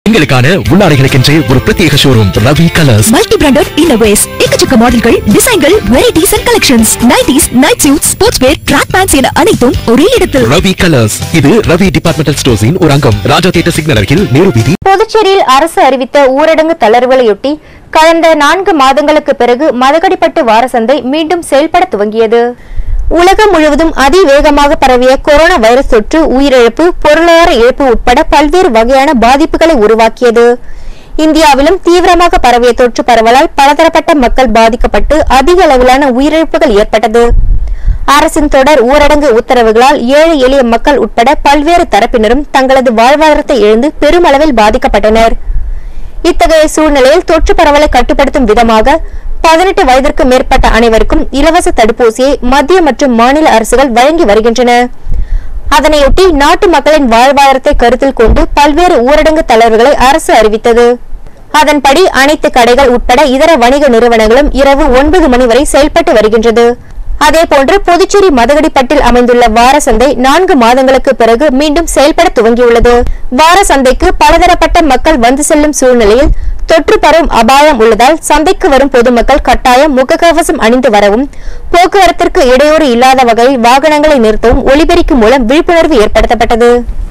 பெண்களுக்கான உள்ளாடைகளுக்கென்றே ஒரு பிரத்யேக showroom Ravi colours multi branded innerwears எக்கச்சக்க மாடல்கள் டிசைன்கள் varieties and collections nighties night suit sports wear track pants என அனைத்தும் ஒரே இடத்தில் ரவி கலர்ஸ் இது ரவி டிபார்ட்மெண்டல் ஸ்டோர்ஸின் ஒரு அங்கம் ராஜா தியேட்டர் சிக்னல் அருகில் நேரு வீதி புதுச்சேரியில் அரசு அறிவித்த ஊரடங்கு தளர்வுகளையொட்டி கடந்த நான்கு மாதங்களுக்கு பிறகு மதகடிப்பட்டு வார சந்தை மீண்டும் செயல்பட துவங்கியது உலகம் முழுவதும் அதிவேகமாக பரவிய கொரோனா வைரஸ் தொற்று உயிரிழப்பு பொருளாதார இழப்பு உட்பட பல்வேறு வகையான பாதிப்புகளை உருவாக்கியது இந்தியாவிலும் தீவிரமாக பரவிய தொற்று பரவலால் பலதரப்பட்ட மக்கள் பாதிக்கப்பட்டு அதிக அளவிலான உயிரிழப்புகள் ஏற்பட்டது அரசின் தொடர் ஊரடங்கு உத்தரவுகளால் ஏழை எளிய மக்கள் உட்பட பல்வேறு தரப்பினரும் தங்களது வாழ்வாதாரத்தை இழந்து பெருமளவில் பாதிக்கப்பட்டனர் இத்தகைய சூழ்நிலையில் தொற்று பரவலை கட்டுப்படுத்தும் விதமாக பதினெட்டு வயதிற்கு மேற்பட்ட அனைவருக்கும் இலவச தடுப்பூசியை மத்திய மற்றும் மாநில அரசுகள் வழங்கி வருகின்றன அதனையொட்டி நாட்டு மக்களின் வாழ்வாதாரத்தை கருத்தில் கொண்டு பல்வேறு ஊரடங்கு தளர்வுகளை அரசு அறிவித்தது அதன்படி அனைத்து கடைகள் உட்பட இதர வணிக நிறுவனங்களும் இரவு ஒன்பது மணி வரை செயல்பட்டு வருகின்றது அதேபோன்று புதுச்சேரி மதகடிப்பட்டில் அமைந்துள்ள வார சந்தை நான்கு மாதங்களுக்கு பிறகு மீண்டும் செயல்பட துவங்கியுள்ளது வார சந்தைக்கு பலதரப்பட்ட மக்கள் வந்து செல்லும் சூழ்நிலையில் தொற்று பரவும் அபாயம் உள்ளதால் சந்தைக்கு வரும் பொதுமக்கள் கட்டாயம் முகக்கவசம் அணிந்து வரவும் போக்குவரத்திற்கு இடையூறு இல்லாத வகையில் வாகனங்களை நிறுத்தவும் ஒலிபெருக்கி மூலம் விழிப்புணர்வு ஏற்படுத்தப்பட்டது